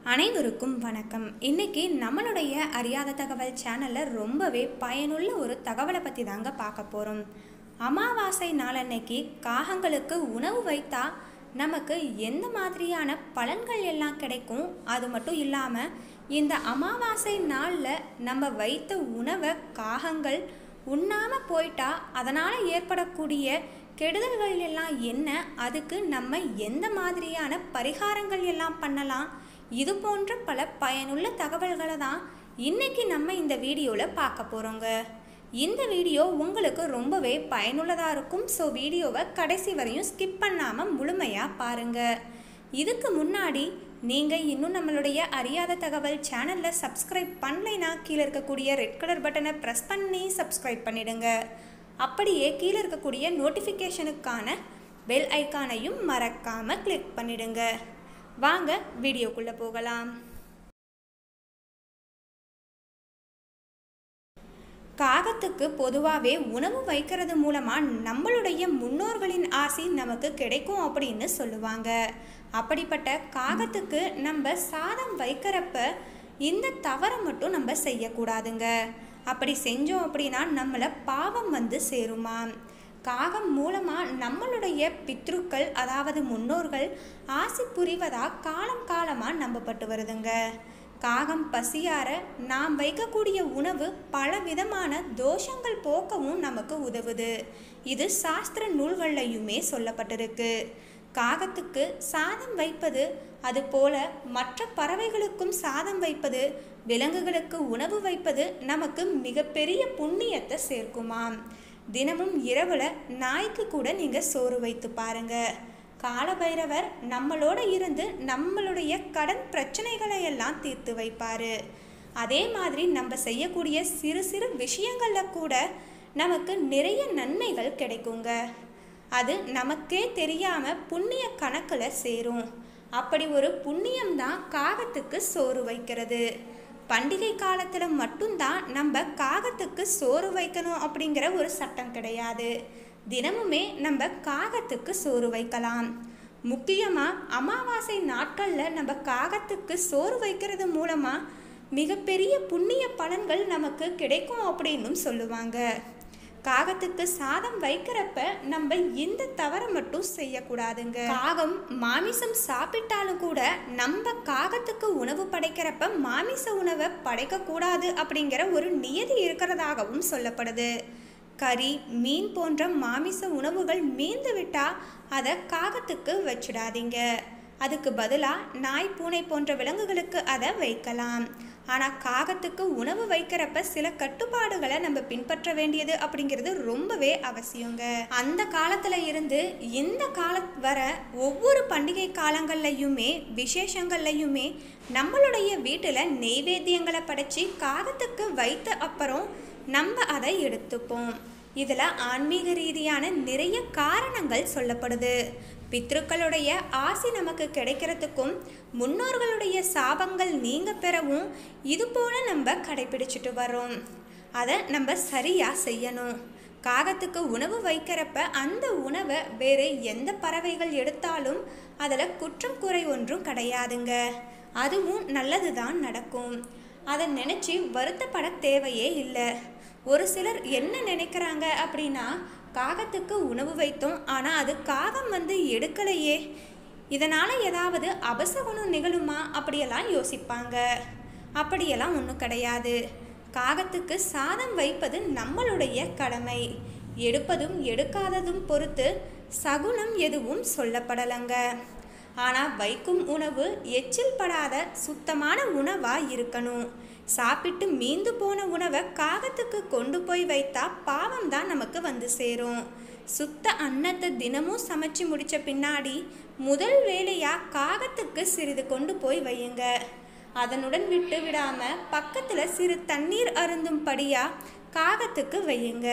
அனைவருக்கும் வணக்கம் இன்னைக்கு நம்மளுடைய அறியாத தகவல் சேனலில் ரொம்பவே பயனுள்ள ஒரு தகவலை பற்றி தாங்க பார்க்க போகிறோம் அமாவாசை நாளன்னைக்கு காகங்களுக்கு உணவு வைத்தா நமக்கு எந்த மாதிரியான பலன்கள் எல்லாம் கிடைக்கும் அது மட்டும் இல்லாமல் இந்த அமாவாசை நாளில் நம்ம வைத்த உணவை காகங்கள் உண்ணாம போயிட்டா அதனால் ஏற்படக்கூடிய கெடுதல்கள் எல்லாம் என்ன அதுக்கு நம்ம எந்த மாதிரியான பரிகாரங்கள் எல்லாம் பண்ணலாம் இது போன்ற பல பயனுள்ள தகவல்களை தான் இன்னைக்கு நம்ம இந்த வீடியோவில் பார்க்க போகிறோங்க இந்த வீடியோ உங்களுக்கு ரொம்பவே பயனுள்ளதாக இருக்கும் ஸோ வீடியோவை கடைசி வரையும் ஸ்கிப் பண்ணாமல் முழுமையாக பாருங்கள் இதுக்கு முன்னாடி நீங்கள் இன்னும் நம்மளுடைய அறியாத தகவல் சேனலில் சப்ஸ்கிரைப் பண்ணலைன்னா கீழே இருக்கக்கூடிய ரெட் கலர் பட்டனை ப்ரெஸ் பண்ணி சப்ஸ்கிரைப் பண்ணிடுங்க அப்படியே கீழே இருக்கக்கூடிய நோட்டிஃபிகேஷனுக்கான பெல் ஐக்கானையும் மறக்காமல் கிளிக் பண்ணிடுங்க வாங்க வீடியோக்குள்ளே போகலாம் காகத்துக்கு பொதுவாகவே உணவு வைக்கிறது மூலமாக நம்மளுடைய முன்னோர்களின் ஆசி நமக்கு கிடைக்கும் அப்படின்னு சொல்லுவாங்க அப்படிப்பட்ட காகத்துக்கு நம்ம சாதம் வைக்கிறப்ப இந்த தவறை மட்டும் நம்ம செய்யக்கூடாதுங்க அப்படி செஞ்சோம் அப்படின்னா நம்மளை பாவம் வந்து சேருமா காகம் மூலமாக நம்மளுடைய பித்ருக்கள் அதாவது முன்னோர்கள் ஆசி புரிவதாக காலம் காலமாக நம்பப்பட்டு வருதுங்க காகம் பசியார நாம் வைக்கக்கூடிய உணவு பல விதமான தோஷங்கள் போக்கவும் நமக்கு உதவுது இது சாஸ்திர நூல்கள்லையுமே சொல்லப்பட்டிருக்கு காகத்துக்கு சாதம் வைப்பது அதுபோல மற்ற பறவைகளுக்கும் சாதம் வைப்பது விலங்குகளுக்கு உணவு வைப்பது நமக்கு மிகப்பெரிய புண்ணியத்தை சேர்க்குமாம் தினமும் இரவுல நாய்க்கு கூட நீங்க சோறு வைத்து பாருங்க காலபைரவர் நம்மளோட இருந்து நம்மளுடைய கடன் பிரச்சனைகளை எல்லாம் தீர்த்து வைப்பாரு அதே மாதிரி நம்ம செய்யக்கூடிய சிறு சிறு விஷயங்கள்ல கூட நமக்கு நிறைய நன்மைகள் கிடைக்குங்க அது நமக்கே தெரியாம புண்ணிய கணக்குல சேரும் அப்படி ஒரு புண்ணியம்தான் காகத்துக்கு சோறு வைக்கிறது பண்டிகை காலத்தில் மட்டும்தான் நம்ம காகத்துக்கு சோறு வைக்கணும் அப்படிங்கிற ஒரு சட்டம் கிடையாது தினமுமே நம்ம காகத்துக்கு சோறு வைக்கலாம் முக்கியமாக அமாவாசை நாட்களில் நம்ம காகத்துக்கு சோறு வைக்கிறது மூலமாக மிகப்பெரிய புண்ணிய பலன்கள் நமக்கு கிடைக்கும் அப்படின்னும் சொல்லுவாங்க காகத்துக்கு சாதம் வைக்கிறப்ப நம்ம இந்த தவறை மட்டும் செய்யக்கூடாதுங்க காகம் மாமிசம் சாப்பிட்டாலும் கூட நம்ம காகத்துக்கு உணவு படைக்கிறப்ப மாமிச உணவை படைக்கக்கூடாது அப்படிங்கிற ஒரு நியதி இருக்கிறதாகவும் சொல்லப்படுது கறி மீன் போன்ற மாமிச உணவுகள் மீந்து விட்டா அதை காகத்துக்கு வச்சிடாதீங்க அதுக்கு பதிலாக நாய் பூனை போன்ற விலங்குகளுக்கு அதை வைக்கலாம் ஆனால் காகத்துக்கு உணவு வைக்கிறப்ப சில கட்டுப்பாடுகளை நம்ம பின்பற்ற வேண்டியது அப்படிங்கிறது ரொம்பவே அவசியங்க அந்த காலத்தில் இருந்து இந்த கால வர ஒவ்வொரு பண்டிகை காலங்கள்லையுமே விசேஷங்கள்லையுமே நம்மளுடைய வீட்டில் நெய்வேத்தியங்களை படைச்சி காகத்துக்கு வைத்த அப்புறம் நம்ம அதை எடுத்துப்போம் இதில் ஆன்மீக ரீதியான நிறைய காரணங்கள் சொல்லப்படுது பித்ருக்களுடைய ஆசி நமக்கு கிடைக்கிறதுக்கும் முன்னோர்களுடைய சாபங்கள் நீங்க பெறவும் இது போல நம்ம கடைபிடிச்சிட்டு வரோம் அதை நம்ம சரியாக செய்யணும் காகத்துக்கு உணவு வைக்கிறப்ப அந்த உணவை வேறு எந்த பறவைகள் எடுத்தாலும் அதில் குற்றம் குறை ஒன்றும் கிடையாதுங்க அதுவும் நல்லது தான் நடக்கும் அதை நினச்சி வருத்தப்பட தேவையே இல்லை ஒரு சிலர் என்ன நினைக்கிறாங்க அப்படின்னா காகத்துக்கு உணவு வைத்தோம் ஆனால் அது காகம் வந்து எடுக்கலையே இதனால் ஏதாவது அபசகுணம் நிகழுமா அப்படியெல்லாம் யோசிப்பாங்க அப்படியெல்லாம் ஒன்றும் கிடையாது காகத்துக்கு சாதம் வைப்பது நம்மளுடைய கடமை எடுப்பதும் எடுக்காததும் பொறுத்து சகுனம் எதுவும் சொல்லப்படலைங்க ஆனால் வைக்கும் உணவு எச்சில் படாத சுத்தமான உணவாக இருக்கணும் சாப்பிட்டு மீந்து போன உணவை காகத்துக்கு கொண்டு போய் வைத்தா பாவம் தான் நமக்கு வந்து சேரும் சுத்த அன்னத்தை தினமும் சமைச்சு முடிச்ச பின்னாடி முதல் வேலையாக காகத்துக்கு சிறிது கொண்டு போய் வையுங்க அதனுடன் விட்டு விடாம பக்கத்தில் சிறு தண்ணீர் அருந்தும்படியாக காகத்துக்கு வையுங்க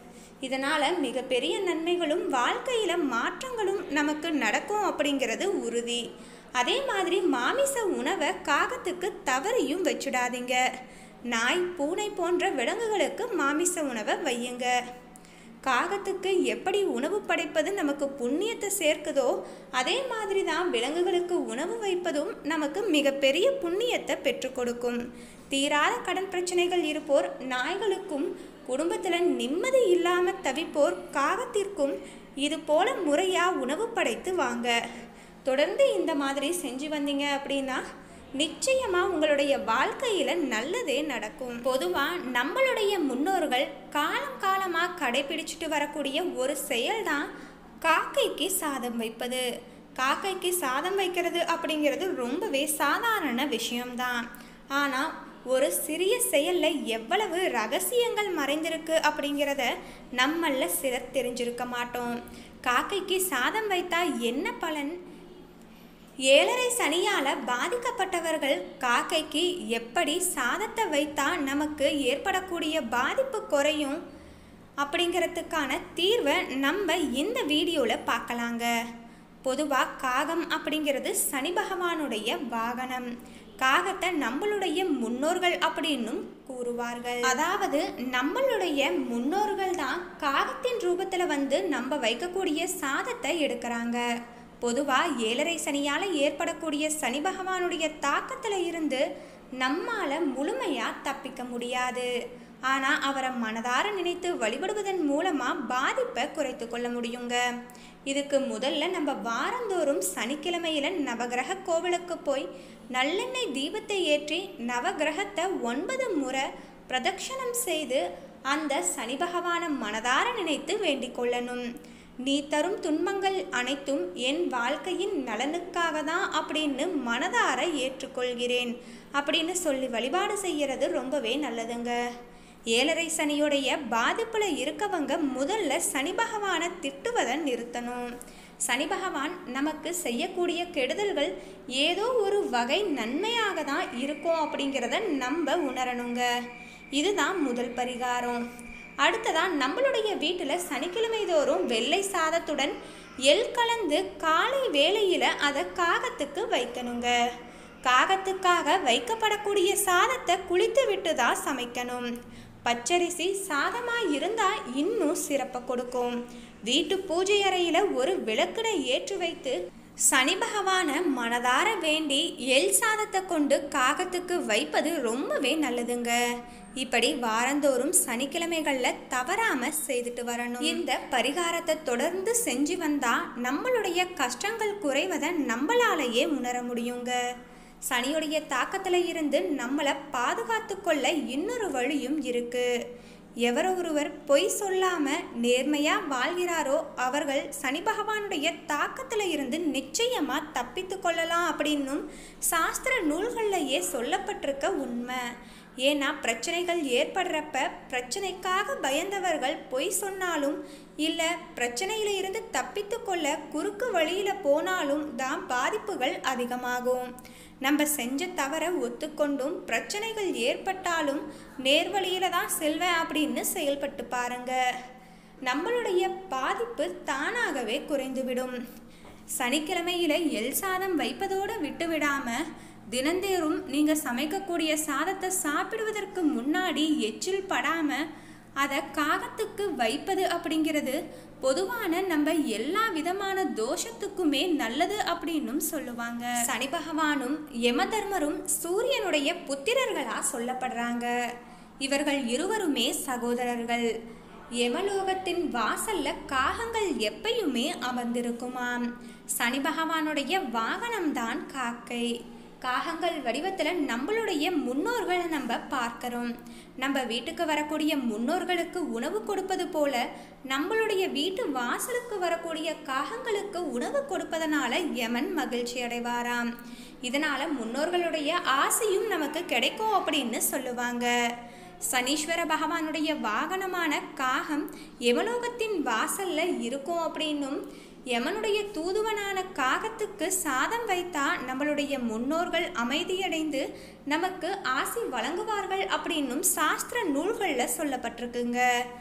இதனால் மிகப்பெரிய நன்மைகளும் வாழ்க்கையில் மாற்றங்களும் நமக்கு நடக்கும் அப்படிங்கிறது உறுதி அதே மாதிரி மாமிச உணவை காகத்துக்கு தவறியும் வச்சுடாதீங்க நாய் பூனை போன்ற விலங்குகளுக்கு மாமிச உணவை வையுங்க காகத்துக்கு எப்படி உணவு படைப்பது நமக்கு புண்ணியத்தை சேர்க்குதோ அதே மாதிரி தான் விலங்குகளுக்கு உணவு வைப்பதும் நமக்கு மிகப்பெரிய புண்ணியத்தை பெற்றுக் கொடுக்கும் தீராத கடன் பிரச்சனைகள் இருப்போர் நாய்களுக்கும் குடும்பத்தில் நிம்மதி இல்லாமல் தவிப்போர் காகத்திற்கும் இது போல முறையாக உணவு படைத்து வாங்க தொடர்ந்து இந்த மாதிரி செஞ்சு வந்தீங்க அப்படின்னா நிச்சயமாக உங்களுடைய வாழ்க்கையில் நல்லதே நடக்கும் பொதுவாக நம்மளுடைய முன்னோர்கள் காலம் காலமாக கடைபிடிச்சிட்டு வரக்கூடிய ஒரு செயல்தான் காக்கைக்கு சாதம் வைப்பது காக்கைக்கு சாதம் வைக்கிறது அப்படிங்கிறது ரொம்பவே சாதாரண விஷயம்தான் ஆனால் ஒரு சிறிய செயலில் எவ்வளவு ரகசியங்கள் மறைந்திருக்கு அப்படிங்கிறத நம்மள சிலர் தெரிஞ்சிருக்க மாட்டோம் காக்கைக்கு சாதம் வைத்தா என்ன பலன் ஏழரை சனியால் பாதிக்கப்பட்டவர்கள் காக்கைக்கு எப்படி சாதத்தை வைத்தா நமக்கு ஏற்படக்கூடிய பாதிப்பு குறையும் அப்படிங்கிறதுக்கான தீர்வை நம்ம இந்த வீடியோவில் பார்க்கலாங்க பொதுவாக காகம் அப்படிங்கிறது சனி பகவானுடைய வாகனம் காகத்தை நம்மளுடைய முன்னோர்கள் அப்படின்னும் கூறுவார்கள் அதாவது நம்மளுடைய முன்னோர்கள் தான் காகத்தின் ரூபத்தில் வந்து நம்ம வைக்கக்கூடிய சாதத்தை எடுக்கிறாங்க பொதுவாக ஏழரை சனியால் ஏற்படக்கூடிய சனி பகவானுடைய தாக்கத்தில் இருந்து நம்மால் முழுமையாக தப்பிக்க முடியாது ஆனால் அவரை மனதார நினைத்து வழிபடுவதன் மூலமாக பாதிப்பை குறைத்து கொள்ள முடியுங்க இதுக்கு முதல்ல நம்ம வாரந்தோறும் சனிக்கிழமையில் நவகிரக கோவிலுக்கு போய் நல்லெண்ணெய் தீபத்தை ஏற்றி நவகிரகத்தை ஒன்பது முறை பிரதட்சணம் செய்து அந்த சனி பகவானை மனதார நினைத்து வேண்டிக் கொள்ளணும் நீ தரும் துன்பங்கள் அனைத்தும் என் வாழ்க்கையின் நலனுக்காக தான் அப்படின்னு மனதார ஏற்றுக்கொள்கிறேன் அப்படின்னு சொல்லி வழிபாடு செய்கிறது ரொம்பவே நல்லதுங்க ஏழரை சனியுடைய பாதிப்பில் இருக்கவங்க முதல்ல சனி பகவானை திட்டுவதை நிறுத்தணும் சனி பகவான் நமக்கு செய்யக்கூடிய கெடுதல்கள் ஏதோ ஒரு வகை நன்மையாக தான் இருக்கும் அப்படிங்கிறத நம்ம உணரணுங்க இதுதான் முதல் பரிகாரம் அடுத்ததான் நம்மளுடைய வீட்டில் சனிக்கிழமை தோறும் வெள்ளை சாதத்துடன் எள் கலந்து காலை வேளையில் அதை காகத்துக்கு வைக்கணுங்க காகத்துக்காக வைக்கப்படக்கூடிய சாதத்தை குளித்து விட்டு தான் சமைக்கணும் பச்சரிசி சாதமாக இருந்தால் இன்னும் சிறப்பை கொடுக்கும் வீட்டு பூஜை அறையில் ஒரு விளக்கினை ஏற்றி வைத்து சனி பகவான மனதார வேண்டி எல் சாதத்தை கொண்டு காகத்துக்கு வைப்பது ரொம்பவே நல்லதுங்க இப்படி வாரந்தோறும் சனிக்கிழமைகளில் தவறாம செய்துட்டு வரணும் இந்த பரிகாரத்தை தொடர்ந்து செஞ்சு வந்தா நம்மளுடைய கஷ்டங்கள் குறைவதை நம்மளாலேயே உணர முடியுங்க சனியுடைய தாக்கத்தில் இருந்து நம்மளை பாதுகாத்து கொள்ள இன்னொரு வழியும் இருக்கு எவர் ஒருவர் பொய் சொல்லாம நேர்மையா வாழ்கிறாரோ அவர்கள் சனி பகவானுடைய தாக்கத்தில் இருந்து நிச்சயமா தப்பித்து கொள்ளலாம் அப்படின்னும் சாஸ்திர நூல்கள்லையே சொல்லப்பட்டிருக்க உண்மை ஏன்னா பிரச்சனைகள் ஏற்படுறப்ப பிரச்சனைக்காக பயந்தவர்கள் பொய் சொன்னாலும் இல்லை பிரச்சனையில இருந்து தப்பித்து கொள்ள குறுக்கு வழியில் போனாலும் தான் பாதிப்புகள் அதிகமாகும் நம்ம செஞ்ச தவறை ஒத்துக்கொண்டும் பிரச்சனைகள் ஏற்பட்டாலும் நேர்வழியில தான் செல்வேன் அப்படின்னு செயல்பட்டு பாருங்க நம்மளுடைய பாதிப்பு தானாகவே குறைந்துவிடும் சனிக்கிழமையில எல் சாதம் வைப்பதோடு விட்டு விடாம தினந்தேறும் நீங்க சமைக்கக்கூடிய சாதத்தை சாப்பிடுவதற்கு முன்னாடி எச்சில் படாம அதை காகத்துக்கு வைப்பது அப்படிங்கிறது பொதுவான நம்ம எல்லா விதமான தோஷத்துக்குமே நல்லது அப்படின்னும் சொல்லுவாங்க சனி பகவானும் யமதர்மரும் சூரியனுடைய புத்திரர்களா சொல்லப்படுறாங்க இவர்கள் இருவருமே சகோதரர்கள் யமலோகத்தின் வாசல்ல காகங்கள் எப்பயுமே அமர்ந்திருக்குமாம் சனி பகவானுடைய வாகனம்தான் காக்கை காகங்கள் வடிவத்தில் நம்மளுடைய முன்னோர்களை நம்ம பார்க்கிறோம் நம்ம வீட்டுக்கு வரக்கூடிய முன்னோர்களுக்கு உணவு கொடுப்பது போல நம்மளுடைய வீட்டு வாசலுக்கு வரக்கூடிய காகங்களுக்கு உணவு கொடுப்பதனால யமன் மகிழ்ச்சி அடைவாராம் இதனால முன்னோர்களுடைய ஆசையும் நமக்கு கிடைக்கும் அப்படின்னு சொல்லுவாங்க சனீஸ்வர பகவானுடைய வாகனமான காகம் யமலோகத்தின் வாசல்ல இருக்கும் அப்படின்னும் யமனுடைய தூதுவனான காகத்துக்கு சாதம் வைத்தா நம்மளுடைய முன்னோர்கள் அமைதியடைந்து நமக்கு ஆசி வழங்குவார்கள் அப்படின்னும் சாஸ்திர நூல்களில் சொல்லப்பட்டிருக்குங்க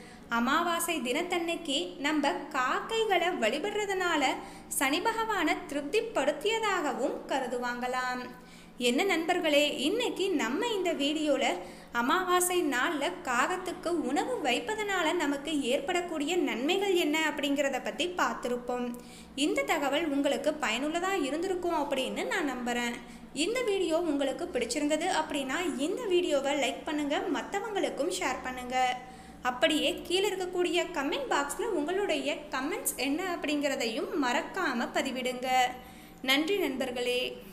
அமாவாசை தினத்தன்னைக்கு நம்ம காக்கைகளை வழிபடுறதுனால சனி பகவானை திருப்திப்படுத்தியதாகவும் கருதுவாங்களாம் என்ன நண்பர்களே இன்னைக்கு நம்ம இந்த வீடியோவில் அமாவாசை நாளில் காகத்துக்கு உணவு வைப்பதனால நமக்கு ஏற்படக்கூடிய நன்மைகள் என்ன அப்படிங்கிறத பற்றி பார்த்துருப்போம் இந்த தகவல் உங்களுக்கு பயனுள்ளதாக இருந்திருக்கும் அப்படின்னு நான் நம்புகிறேன் இந்த வீடியோ உங்களுக்கு பிடிச்சிருந்தது அப்படின்னா இந்த வீடியோவை லைக் பண்ணுங்கள் மற்றவங்களுக்கும் ஷேர் பண்ணுங்கள் அப்படியே கீழே இருக்கக்கூடிய கமெண்ட் பாக்ஸில் உங்களுடைய கமெண்ட்ஸ் என்ன அப்படிங்கிறதையும் மறக்காமல் பதிவிடுங்க நன்றி நண்பர்களே